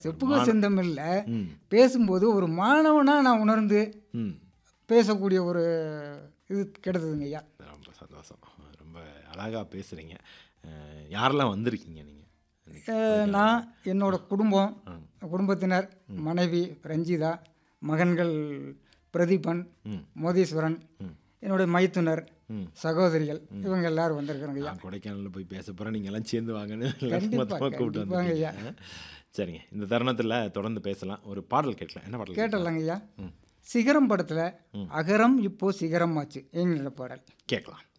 செப்புக செந்தமிழில் ம் பேசும்போது ஒரு மாணவனாக நான் உணர்ந்து ம் பேசக்கூடிய ஒரு இது கிடைத்ததுங்க ஐயா ரொம்ப சந்தோஷம் ரொம்ப அழகாக பேசுகிறீங்க யாரெல்லாம் வந்திருக்கீங்க நீங்கள் அஹ், நான் என்னோட குடும்பம் குடும்பத்தினர் மனைவி ரஞ்சிதா மகன்கள் பிரதீபன் ம் மோதீஸ்வரன் என்னுடைய மைத்துனர் ம். சகோதரிகள் இவங்க எல்லாரும் வந்திருக்கிறாங்க ஐயா நான் கொடைக்கானலில் போய் பேச போகிறேன் நீங்கள் எல்லாம் சேர்ந்து வாங்கன்னு எல்லாரும் கண்டிப்பா, மொத்தமாக கூப்பிட்டு கண்டிப்பாங்க வந்துருக்கீங்க சரிங்க இந்த தருணத்தில் தொடர்ந்து பேசலாம் ஒரு பாடல் கேட்கலாம் என்ன பாடல் கேட்கலாம்? கேட்டலாங்க ஐயா சிகரம் படத்தில் அகரம் இப்போ சிகரம் ஆச்சு என்கிற பாடல் கேட்கலாம்